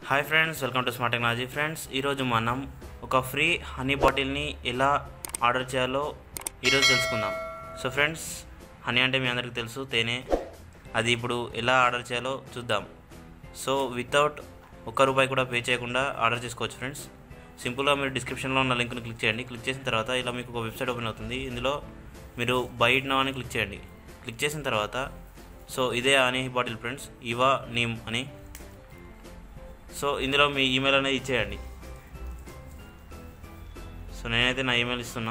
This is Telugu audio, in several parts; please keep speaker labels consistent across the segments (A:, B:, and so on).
A: hi friends welcome to smart technology friends ఈరోజు మనం ఒక ఫ్రీ హనీ బాటిల్ని ఎలా ఆర్డర్ చేయాలో ఈరోజు తెలుసుకుందాం సో ఫ్రెండ్స్ హనీ అంటే మీ అందరికీ తెలుసు తేనె అది ఇప్పుడు ఎలా ఆర్డర్ చేయాలో చూద్దాం సో వితౌట్ ఒక్క రూపాయి కూడా పే చేయకుండా ఆర్డర్ చేసుకోవచ్చు ఫ్రెండ్స్ సింపుల్గా మీరు డిస్క్రిప్షన్లో ఉన్న లింక్ని క్లిక్ చేయండి క్లిక్ చేసిన తర్వాత ఇలా మీకు ఒక వెబ్సైట్ ఓపెన్ అవుతుంది ఇందులో మీరు బైట్ నౌ అని క్లిక్ చేయండి క్లిక్ చేసిన తర్వాత సో ఇదే హనీ బాటిల్ ఫ్రెండ్స్ ఇవా నీమ్ అని సో ఇందులో మీ ఈమెయిల్ అనేది ఇచ్చేయండి సో నేనైతే నా ఈమెయిల్ ఇస్తున్నా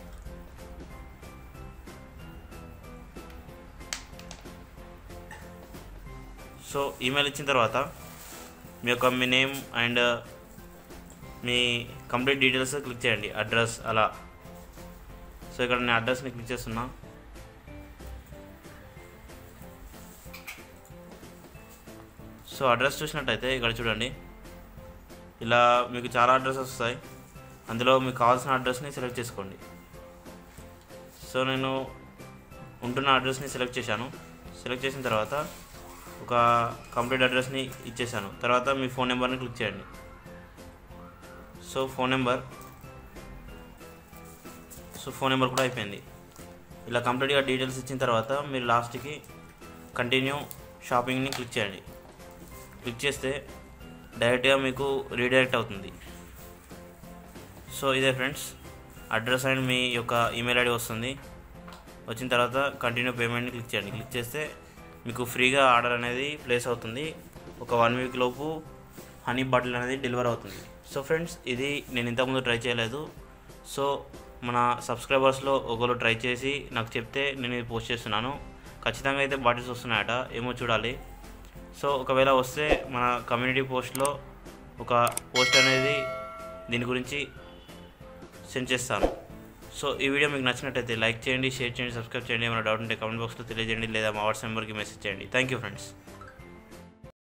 A: సో ఈమెయిల్ ఇచ్చిన తర్వాత మీ యొక్క మీ నేమ్ అండ్ మీ కంప్లీట్ డీటెయిల్స్ క్లిక్ చేయండి అడ్రస్ అలా సో ఇక్కడ నేను అడ్రస్ని క్లిక్ చేస్తున్నా సో అడ్రస్ చూసినట్టయితే ఇక్కడ చూడండి ఇలా మీకు చాలా అడ్రసెస్ వస్తాయి అందులో మీకు కావాల్సిన అడ్రస్ని సెలెక్ట్ చేసుకోండి సో నేను ఉంటున్న అడ్రస్ని సెలెక్ట్ చేశాను సెలెక్ట్ చేసిన తర్వాత ఒక కంప్లీట్ అడ్రస్ని ఇచ్చేసాను తర్వాత మీ ఫోన్ నెంబర్ని క్లిక్ చేయండి so phone number so phone number కూడా అయిపోయింది ఇలా కంప్లీట్గా డీటెయిల్స్ ఇచ్చిన తర్వాత మీరు లాస్ట్కి కంటిన్యూ షాపింగ్ని క్లిక్ చేయండి క్లిక్ చేస్తే డైరెక్ట్గా మీకు రీడైరెక్ట్ అవుతుంది సో ఇదే ఫ్రెండ్స్ అడ్రస్ అండ్ మీ యొక్క ఈమెయిల్ ఐడి వస్తుంది వచ్చిన తర్వాత కంటిన్యూ పేమెంట్ని క్లిక్ చేయండి క్లిక్ చేస్తే మీకు ఫ్రీగా ఆర్డర్ అనేది ప్లేస్ అవుతుంది ఒక వన్ వీక్ లోపు హనీ బాటిల్ అనేది డెలివర్ అవుతుంది సో ఫ్రెండ్స్ ఇది నేను ఇంతకుముందు ట్రై చేయలేదు సో మన సబ్స్క్రైబర్స్లో ఒకరు ట్రై చేసి నాకు చెప్తే నేను ఇది పోస్ట్ చేస్తున్నాను ఖచ్చితంగా అయితే బాటిల్స్ వస్తున్నాయట ఏమో చూడాలి సో ఒకవేళ వస్తే మన కమ్యూనిటీ పోస్ట్లో ఒక పోస్ట్ అనేది దీని గురించి సెండ్ చేస్తాను సో ఈ వీడియో మీకు నచ్చినట్టయితే లైక్ చేయండి షేర్ చేయండి సబ్స్క్రైబ్ చేయండి ఏమైనా డౌట్ ఉంటే కామెంట్ బాక్స్లో తెలియజేయండి లేదా మా వాట్సాప్ నెంబర్కి మెసేజ్ చేయండి థ్యాంక్ యూ ఫ్రెండ్స్